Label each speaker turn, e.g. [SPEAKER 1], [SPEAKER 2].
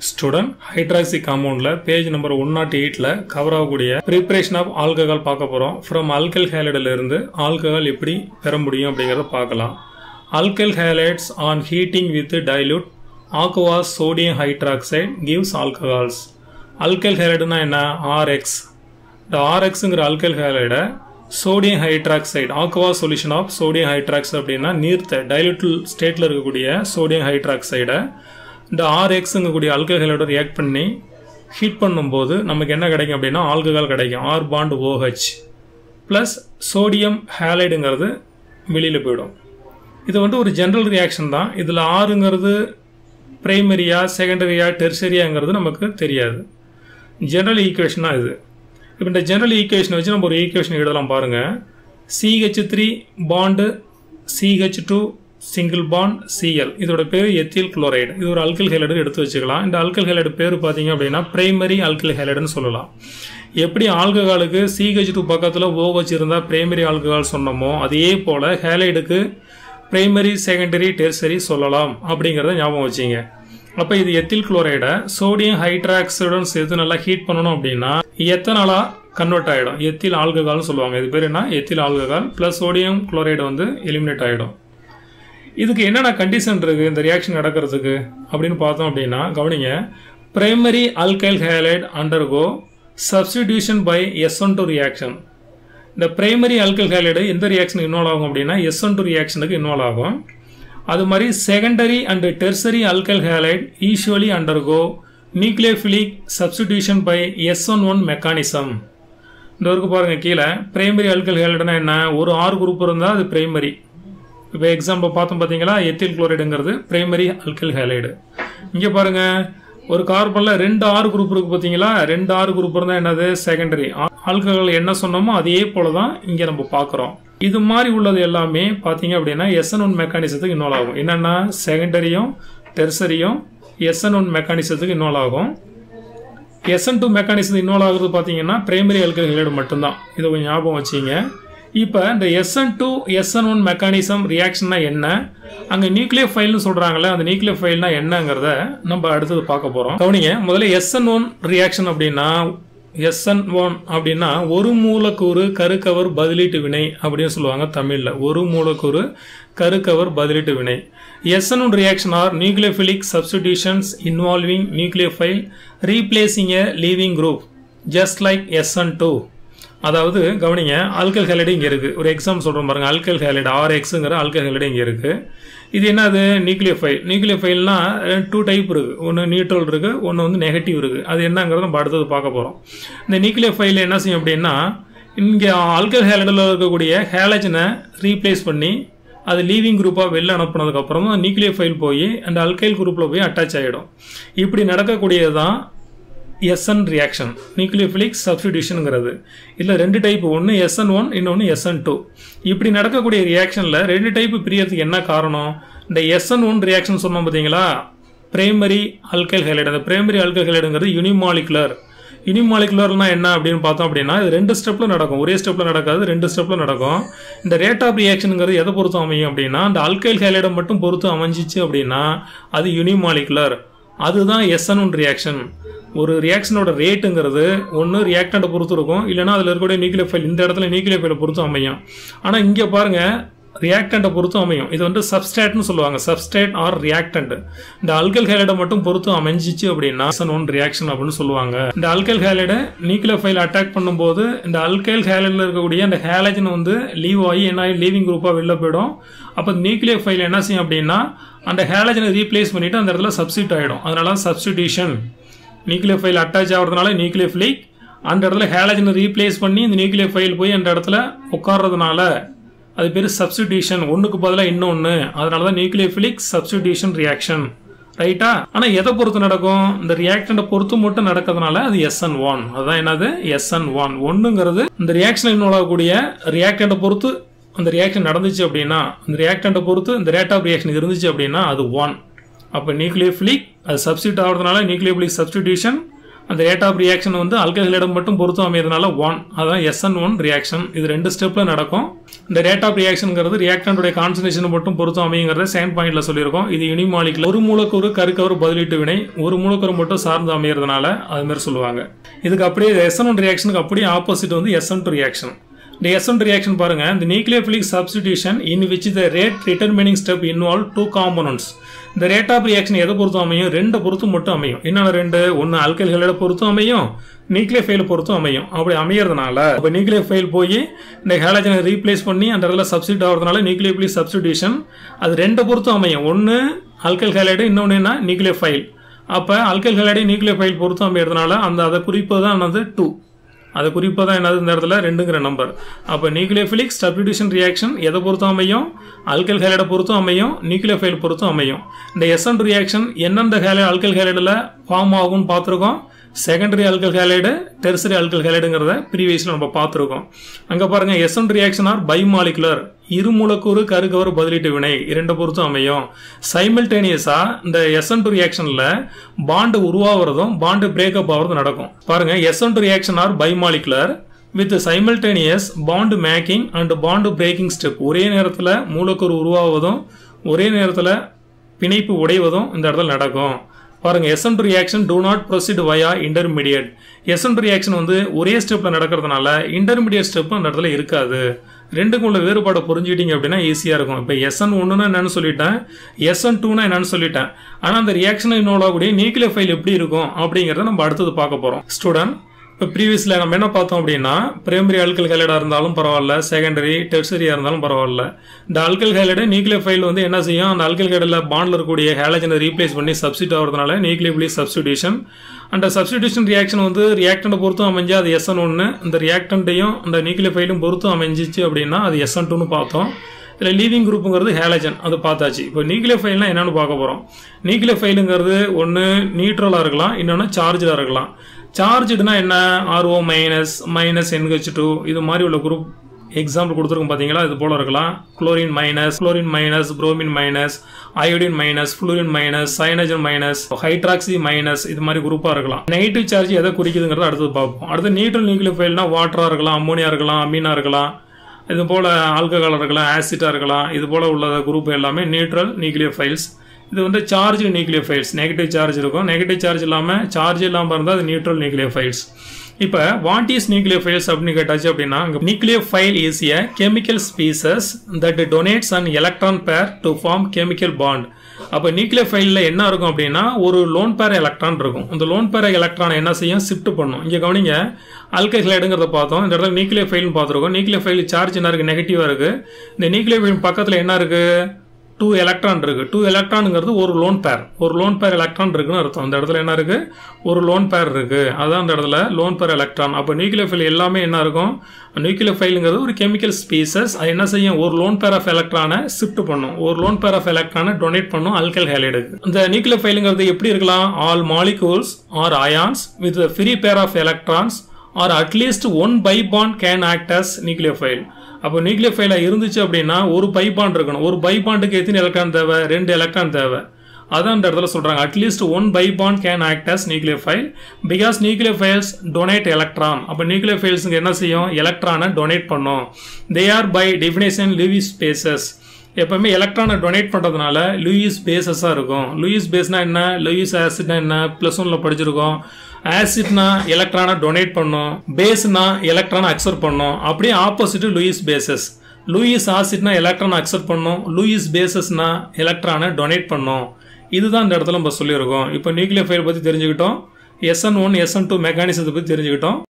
[SPEAKER 1] student hydroxy காம்பவுண்டில் page number one நாட் எயிட்டில் கவர் ஆகக்கூடிய ப்ரிப்பரேஷன் ஆஃப் ஆல்கஹால் பார்க்க போகிறோம் ஃப்ரம் ஆல்கல் இருந்து ஆல்கஹால் எப்படி பெற முடியும் அப்படிங்கிறத பார்க்கலாம் alkyl halides on heating with dilute aqueous sodium hydroxide gives alcohols alkyl ஹேலைடுனா என்ன ஆர்எக்ஸ் இந்த ஆர்எக்ஸுங்கிற அல்கல் ஹேலைடை sodium hydroxide aqua solution of sodium hydroxide அப்படின்னா நீர்த்த டைலூட்டல் ஸ்டேட்டில் இருக்கக்கூடிய சோடியம் ஹைட்ராக்சைடை இந்த ஆர்எக்ஸுங்கக்கூடிய அல்கஹாலோட ரியாக்ட் பண்ணி ஹீட் பண்ணும்போது நமக்கு என்ன கிடைக்கும் அப்படின்னா ஆல்கஹால் கிடைக்கும் R bond OH plus sodium ஹேலைடுங்கிறது வெளியில் போயிடும் இது வந்து ஒரு ஜென்ரல் ரியாக்ஷன் தான் இதில் ஆறுங்கிறது பிரைமரியா செகண்டரியா டெர்சரியாங்கிறது நமக்கு தெரியாது ஜென்ரல் ஈக்குவேஷன் தான் இது இப்போ இந்த ஜென்ரல் ஈக்குவேஷனை வச்சு நம்ம ஒரு ஈக்குவேஷன் எழுதலாம் பாருங்கள் CH three bond CH two single bond Cl இதோட பேர் எத்தில் குளோரைடு இது ஒரு அல்கல் ஹைலைடு எடுத்து வச்சுக்கலாம் இந்த அல்கல் ஹைலைடு பேர் பார்த்தீங்க அப்படின்னா பிரைமரி அல்கல் ஹைலைடுன்னு சொல்லலாம் எப்படி ஆல்கஹாலுக்கு சிஹெச் டூ பக்கத்தில் ஓ வச்சிருந்தால் பிரைமரி ஆல்கஹால் சொன்னோமோ அதே போல் ஹேலைடுக்கு பிரைமரி செகண்டரி டெர்சரி சொல்லலாம் அப்படிங்கிறத ஞாபகம் வச்சிங்க அப்போ இது எத்தில் குளோரைடை சோடியம் ஹைட்ராக்சைடுடன் சேர்த்து நல்லா ஹீட் பண்ணணும் அப்படின்னா எத்தனாலா கன்வெர்ட் ஆகிடும் எத்தில் ஆல்கஹால்னு சொல்லுவாங்க இது பேர் என்ன ethyl alcohol plus sodium chloride வந்து எலிமினேட் ஆகிடும் இதுக்கு என்னென்ன கண்டிஷன் இருக்குது இந்த ரியாக்ஷன் நடக்கிறதுக்கு அப்படின்னு பார்த்தோம் அப்படின்னா கவனிங்க primary alkyl halide undergo substitution by S one two reaction இந்த பிரைமரி அல்கல் ஹேலைடு எந்த ரியாக்ஷனுக்கு இன்வால்வ் ஆகும் அப்படின்னா எஸ் ஒன் டூ ரியாக்ஷனுக்கு இன்வால்வ் ஆகும் அது மாதிரி secondary and tertiary alkyl halide usually undergo nucleophilic substitution by S one one mechanism இந்த வரைக்கும் பாருங்கள் கீழே பிரைமரி அல்கல் ஹேலைடுனா என்ன ஒரு ஆறு குரூப் இருந்தால் அது பிரைமரி இப்போ எக்ஸாம்பிள் பார்த்தோம் பார்த்தீங்களா எத்தில் குளோரைடுங்கிறது பிரைமரி அல்கல் ஹேலைடு இங்கே பாருங்கள் ஒரு கார்பனில் ரெண்டு ஆறு குரூப் இருக்குது பார்த்தீங்களா ரெண்டு ஆறு குரூப் இருந்தால் என்னது செகண்டரி ஆல்கஹால் என்ன சொன்னோமோ அதே போல தான் இங்கே நம்ம பார்க்குறோம் இது மாதிரி உள்ளது எல்லாமே பார்த்தீங்க அப்படின்னா எஸ்என் ஒன் மெக்கானிசத்துக்கு இன்வால்வ் ஆகும் என்னென்னா செகண்டரியும் டெர்சரியும் எஸ்என் ஒன் மெக்கானிசத்துக்கு இன்வால்வ் ஆகும் எஸ்என் டூ மெக்கானிசத்துக்கு இன்வால்வ் ஆகுறது பார்த்தீங்கன்னா பிரைமரி அல்கல் ஹைலைடு மட்டும்தான் இதை கொஞ்சம் ஞாபகம் வச்சிங்க இப்போ இந்த SN two SN one mechanism ரியாக்ஷன்னா என்ன அங்கே நியூக்ளியர் ஃபைல்னு சொல்கிறாங்களே அந்த நியூக்ளியர் ஃபைல்னா என்னங்கிறத நம்ம அடுத்தது பார்க்க போகிறோம் கவனிங்க முதல்ல எஸ்என் ஒன் ரியாக்ஷன் அப்படின்னா எஸ்என் ஒன் அப்படின்னா ஒரு மூலக்கூறு கருக்கவர் பதிலீட்டு வினை அப்படின்னு சொல்லுவாங்க தமிழில் ஒரு மூலக்கூறு கருக்கவர் பதிலீட்டு வினை SN one reaction are nucleophilic substitutions involving nucleophile replacing a leaving group just like SN two அதாவது கவனிங்க ஆல்கல் ஹேலைடு இங்கே இருக்குது ஒரு எக்ஸாம் சொல்கிறோம் பாருங்கள் ஆல்கல் ஹேலைடு ஆர் எக்ஸுங்கிற ஆல்கல் ஹேலைடு இங்கே இருக்குது இது என்னது நியூக்ளியர் ஃபைல் நியூக்ளியர் ஃபைல்னா டூ டைப் இருக்குது ஒன்று நியூட்ரல் இருக்குது ஒன்று வந்து நெகட்டிவ் இருக்குது அது என்னங்கிறத நம்ம அடுத்தது பார்க்க போகிறோம் இந்த நியூக்ளியர் ஃபைலில் என்ன செய்யும் அப்படின்னா இங்கே ஆல்கல் ஹேலைடில் இருக்கக்கூடிய ஹேலஜனை ரீப்ளேஸ் பண்ணி அது லீவிங் குரூப்பாக வெளில அனுப்புனதுக்கப்புறமா நியூக்ளியர் ஃபைல் போய் அந்த அல்கைல் குரூப்பில் போய் அட்டாச் ஆகிடும் இப்படி நடக்கக்கூடியது தான் எஸ்என் ரியாக்ஷன் நியூக்ளியோஃபிலிக் சப்ஸ்டிடியூஷனுங்கிறது இதில் ரெண்டு டைப் ஒன்று எஸ்என் ஒன் இன்னொன்று எஸ்என் டூ இப்படி நடக்கக்கூடிய ரியாக்ஷனில் ரெண்டு டைப் பிரியறதுக்கு என்ன காரணம் இந்த எஸ்என் ஒன் ரியாக்ஷன் சொன்னோம் பார்த்தீங்களா பிரைமரி அல்கல் ஹைலைடு அந்த பிரைமரி அல்கல் ஹைலைடுங்கிறது யூனிமாலிகுலர் யூனிமாலிகுலர்னா என்ன அப்படின்னு பார்த்தோம் அப்படின்னா இது ரெண்டு ஸ்டெப்பில் நடக்கும் ஒரே ஸ்டெப்பில் நடக்காது ரெண்டு ஸ்டெப்பில் நடக்கும் இந்த ரேட் ஆஃப் ரியாக்ஷனுங்கிறது எதை பொறுத்து அமையும் அப்படின்னா அந்த அல்கைல் ஹைலைடை மட்டும் பொறுத்து அமைஞ்சிச்சு அப்படின்னா அது யூனிமாலிகுலர் அதுதான் எஸ்என் ஒன் ரியாக்ஷன் ஒரு ரியாக்ஷனோட ரேட்டுங்கிறது ஒன்று ரியாக்டண்ட்டை பொறுத்து இருக்கும் இல்லைனா அதில் இருக்கக்கூடிய நியூக்ளியர் ஃபைல் இந்த இடத்துல நியூக்ளியர் ஃபைலை பொறுத்து அமையும் ஆனால் இங்கே பாருங்கள் ரியாக்டண்ட்டை பொறுத்து அமையும் இது வந்து சப்ஸ்டேட்னு சொல்லுவாங்க சப்ஸ்டேட் ஆர் ரியாக்டன்ட் இந்த அல்கல் ஹேலைடை மட்டும் பொறுத்து அமைஞ்சிச்சு அப்படின்னா ஒன் ரியாக்ஷன் அப்படின்னு சொல்லுவாங்க இந்த அல்கல் ஹேலைடை நியூக்ளியர் ஃபைல் அட்டாக் பண்ணும்போது இந்த அல்கைல் ஹேலைடில் இருக்கக்கூடிய அந்த ஹேலஜன் வந்து லீவ் ஆகி என்ன லீவிங் குரூப்பாக வெளில போயிடும் அப்போ நியூக்ளியர் ஃபைல் என்ன செய்யும் அப்படின்னா அந்த ஹேலஜனை ரீப்ளேஸ் பண்ணிவிட்டு அந்த இடத்துல சப்ஸ்டியூட் ஆகிடும் அதனால சப்ஸ்டியூஷன் நியூக்ளியர் ஃபைல் அட்டாச் ஆகிறதுனால நியூக்ளியர் ஃபிலிக் அந்த இடத்துல ஹேலஜனை ரீப்ளேஸ் பண்ணி இந்த நியூக்ளியர் ஃபைல் போய் அந்த இடத்துல உட்கார்றதுனால அது பேர் சப்ஸ்டியூஷன் ஒன்றுக்கு பதிலாக இன்னொன்று அதனால தான் நியூக்ளியர் ஃபிலிக் சப்ஸ்டியூஷன் ரியாக்ஷன் ரைட்டா ஆனால் எதை பொறுத்து நடக்கும் இந்த ரியாக்டண்ட்டை பொறுத்து மட்டும் நடக்கிறதுனால அது எஸ்என் ஒன் அதுதான் என்னது எஸ்என் ஒன் ஒன்றுங்கிறது இந்த ரியாக்ஷன் இன்வால்வ் ஆகக்கூடிய ரியாக்டண்ட்டை பொறுத்து அந்த ரியாக்ஷன் நடந்துச்சு அப்படின்னா அந்த ரியாக்டண்ட்டை பொறுத்து இந்த ரேட் ஆஃப் ரியாக்ஷன் இருந்துச்சு அப்படின்னா அது ஒன் அப்போ நியூக்ளியோஃபிலிக் அது சப்ஸ்டியூட் ஆகிறதுனால நியூக்ளியோபிலிக் சப்ஸ்டிடியூஷன் அந்த ரேட் ஆஃப் ரியாக்ஷன் வந்து அல்கஹைலிடம் மட்டும் பொறுத்து அமையறதுனால ஒன் அதான் எஸ்என் ஒன் ரியாக்ஷன் இது ரெண்டு ஸ்டெப்பில் நடக்கும் இந்த ரேட் ஆஃப் ரியாக்ஷனுங்கிறது ரியாக்டனுடைய கான்சன்ட்ரேஷன் மட்டும் பொறுத்து அமையுங்கிறத செகண்ட் பாயிண்ட்ல சொல்லியிருக்கோம் இது யூனிமாலிக்குல ஒரு மூலக்கூறு கருக்கவர் பதிலீட்டு வினை ஒரு மூலக்கூறு மட்டும் சார்ந்து அமையறதுனால அது மாதிரி சொல்லுவாங்க இதுக்கு அப்படியே எஸ்என் ஒன் ரியாக்ஷனுக்கு அப்படியே ஆப்போசிட் வந்து எஸ்என் டூ ரியாக்ஷன் இந்த எஸ்என் ரியாக்ஷன் பாருங்க இந்த nucleophilic substitution in which the rate determining step involve two components இந்த ரேட் ஆஃப் ரியாக்ஷன் எதை பொறுத்தும் அமையும் ரெண்டு பொறுத்தும் மட்டும் அமையும் என்னென்ன ரெண்டு ஒன்று அல்கல்களோட பொறுத்தும் அமையும் நியூக்ளியோஃபைல் பொறுத்தும் அமையும் அப்படி அமையறதுனால இப்போ நியூக்ளியோஃபைல் போய் இந்த ஹேலஜனை ரீப்ளேஸ் பண்ணி அந்த இடத்துல சப்ஸ்டிட் ஆகிறதுனால நியூக்ளியோபிலிக் சப்ஸ்டிடியூஷன் அது ரெண்டு பொறுத்தும் அமையும் ஒன்று அல்கல் ஹேலைடு இன்னொன்று என்ன நியூக்ளியோஃபைல் அப்போ அல்கல் ஹேலைடு நியூக்ளியோஃபைல் பொறுத்தும் அமையறதுனால அந்த அதை குறிப்பு தான் வந்து டூ அது குறிப்பாக தான் என்னது இந்த இடத்துல ரெண்டுங்கிற நம்பர் அப்போ நியூக்ளியோஃபிலிக் சப்டிடியூஷன் ரியாக்ஷன் எதை பொறுத்தும் அமையும் அல்கல் ஹேலைடை பொறுத்தும் அமையும் நியூக்ளியோஃபைல் பொறுத்தும் அமையும் இந்த எஸ்என் ரியாக்ஷன் எந்தெந்த ஹேலை அல்கல் ஹேலைடில் ஃபார்ம் ஆகும்னு பார்த்துருக்கோம் secondary alkyl halide tertiary alkyl ஹேலைடுங்கிறத ப்ரீவியஸில் நம்ம பார்த்துருக்கோம் அங்கே பாருங்கள் எஸ்என் ரியாக்ஷன் ஆர் பைமாலிகுலர் இரு மூலக்கூறு கருக்கவர் பதிலீட்டு வினை இரண்டு பொறுத்தும் அமையும் சைமல்டேனியஸாக இந்த எஸ்என் டூ ரியாக்ஷனில் பாண்டு உருவாகிறதும் பாண்டு பிரேக்கப் ஆகிறதும் நடக்கும் பாருங்கள் SN two reaction are bimolecular with simultaneous bond making and bond breaking step ஒரே நேரத்தில் மூலக்கூறு உருவாவதும் ஒரே நேரத்தில் பிணைப்பு உடைவதும் இந்த இடத்துல நடக்கும் பாருங்க SN reaction two not proceed via intermediate SN reaction வந்து ஒரே ஸ்டெப்ல நடக்கிறதுனால இன்டர்மீடியட் ஸ்டெப் அந்த இடத்துல இருக்காது ரெண்டுக்கும் உள்ள வேறுபாடை புரிஞ்சுக்கிட்டீங்க அப்படின்னா ஈஸியாக இருக்கும் இப்போ எஸ்என் ஒன்றுனா என்னன்னு சொல்லிட்டேன் எஸ்என் டூனா என்னன்னு சொல்லிட்டேன் ஆனால் அந்த ரியாக்ஷன் இன்வால்வ் கூடிய நியூக்ளியர் ஃபைல் எப்படி இருக்கும் அப்படிங்கிறத நம்ம அடுத்தது பார்க்க போகிறோம் ஸ்டூடெண்ட் இப்போ ப்ரீவியஸில் நம்ம என்ன பார்த்தோம் அப்படின்னா பிரைமரி அல்கல் ஹைலைடாக இருந்தாலும் பரவாயில்ல செகண்டரி டெர்சரியாக இருந்தாலும் பரவாயில்ல இந்த அல்கல் ஹைலைடு நியூக்ளியர் ஃபைல் வந்து என்ன செய்யும் அந்த அல்கல் ஹைலைடில் பாண்டில் இருக்கக்கூடிய ஹேலஜனை ரீப்ளேஸ் பண்ணி சப்ஸ்டிட் ஆகிறதுனால நியூக்ளியோபிலி சப்ஸ்டிடியூஷன் அந்த சப்ஸ்டிடியூஷன் ரியாக்ஷன் வந்து ரியாக்டனை பொறுத்தும் அமைஞ்சா அது எஸ்என் ஒன்று இந்த ரியாக்டன்ட்டையும் அந்த நியூக்ளியர் ஃபைலும் பொறுத்தும் அமைஞ்சிச்சு அப்படின்னா அது எஸ்என் டூன்னு பார்த்தோம் இதில் லீவிங் குரூப்புங்கிறது ஹேலஜன் அது பார்த்தாச்சு இப்போ நியூக்ளியர் ஃபைல்னா என்னன்னு பார்க்க போகிறோம் நியூக்ளியர் ஃபைலுங்கிறது ஒன்று நியூட்ரலாக இருக்கலாம் இன்னொன்று சார்ஜாக இருக்கலாம் சார்ஜுனா என்ன RO minus minus NH two இது மாதிரி உள்ள குரூப் எக்ஸாம்பிள் கொடுத்துருக்கோம் பார்த்தீங்களா இது போல இருக்கலாம் chlorine minus chlorine minus bromine minus iodine minus fluorine minus cyanogen minus hydroxy minus இது மாதிரி குரூப்பாக இருக்கலாம் நெகட்டிவ் சார்ஜ் எதை குறிக்குதுங்கிறத அடுத்தது பார்ப்போம் அடுத்து நியூட்ரல் நியூக்ளியர் ஃபைல்னா வாட்டராக இருக்கலாம் அம்மோனியா இருக்கலாம் அமீனா இருக்கலாம் இது போல் ஆல்கஹால் இருக்கலாம் ஆசிட்டாக இருக்கலாம் இது போல் உள்ள குரூப் எல்லாமே நியூட்ரல் நியூக்ளியர் ஃபைல்ஸ் இது வந்து charge nucleophiles negative charge இருக்கும் நெகட்டிவ் சார்ஜ் இல்லாமல் சார்ஜ் இல்லாமல் இருந்தால் அது நியூட்ரல் நியூக்ளியர் ஃபைல்ஸ் இப்போ வாட் இஸ் நியூக்ளியர் ஃபைல்ஸ் அப்படின்னு கேட்டாச்சு அப்படின்னா nucleophile is a chemical species that donates an electron pair to form chemical bond அப்போ நியூக்ளியர் ஃபைலில் என்ன இருக்கும் அப்படின்னா ஒரு லோன் பேர் எலக்ட்ரான் இருக்கும் இந்த லோன் பேர் எலக்ட்ரானை என்ன செய்யும் ஷிஃப்ட் பண்ணும் இங்கே கவனிங்க அல்கைஹைடுங்கிறத பார்த்தோம் இந்த இடத்துல நியூக்ளியர் ஃபைல்னு பார்த்துருக்கோம் நியூக்ளியர் ஃபைல் சார்ஜ் என்ன இருக்குது நெகட்டிவாக இருக்குது இந்த நியூக்ளியர் ஃபைல் பக்கத்தில் என்ன இருக்குது டூ எலக்ட்ரான் இருக்கு டூ எலக்ட்ரானுங்கிறது ஒரு லோன் பேர் ஒரு லோன் பேர் எலக்ட்ரான் இருக்குன்னு அர்த்தம் அந்த இடத்துல என்ன இருக்கு ஒரு லோன் பேர் இருக்கு அதான் அந்த இடத்துல லோன் பேர் எலக்ட்ரான் அப்போ நியூக்ளியர் ஃபைல் எல்லாமே என்ன இருக்கும் நியூக்ளியர் ஃபைலுங்கிறது ஒரு கெமிக்கல் ஸ்பீசஸ் அது என்ன செய்யும் ஒரு லோன் பேர் ஆஃப் எலக்ட்ரானை ஷிஃப்ட் பண்ணும் ஒரு லோன் பேர் ஆஃப் எலக்ட்ரானை டொனேட் பண்ணும் அல்கல் ஹைலைடுக்கு இந்த நியூக்ளியர் ஃபைலுங்கிறது எப்படி இருக்கலாம் all molecules or ions with free pair of electrons or at least one pi bond can act as nucleophile அப்போ நியூக்ளியர் ஃபைலாக இருந்துச்சு அப்படின்னா ஒரு பை பாண்ட் இருக்கணும் ஒரு பை பாண்டுக்கு எத்தனை எலக்ட்ரான் தேவை ரெண்டு எலக்ட்ரான் தேவை அதான் இந்த இடத்துல சொல்றாங்க at least one pi bond can act as nucleophile because nucleophiles donate electron அப்போ நியூக்ளியர் ஃபைல்ஸுங்க என்ன செய்யும் எலக்ட்ரானை டொனேட் பண்ணும் they are by definition Lewis bases எப்பவுமே எலக்ட்ரானை டொனேட் பண்ணுறதுனால லூயிஸ் பேசஸாக இருக்கும் லூயிஸ் பேஸ்னா என்ன லூயிஸ் ஆசிட்னா என்ன ப்ளஸ் ஒன்ல படிச்சிருக்கோம் ஆசிட்னா எலக்ட்ரானை டொனேட் பண்ணும் பேஸ்னா எலக்ட்ரானை அக்செப்ட் பண்ணும் அப்படியே ஆப்போசிட் லூயிஸ் பேசஸ் லூயிஸ் ஆசிட்னா எலக்ட்ரானை அக்செப்ட் பண்ணும் லூயிஸ் பேசஸ்னா எலக்ட்ரானை டொனேட் பண்ணும் இதுதான் இந்த இடத்துல நம்ம சொல்லியிருக்கோம் இப்போ நியூக்ளியர் ஃபைல் பற்றி தெரிஞ்சுக்கிட்டோம் எஸ்என் ஒன் எஸ்என் டூ மெக்கானிசத்தை பற்றி தெரிஞ்சுக்கிட்டோம்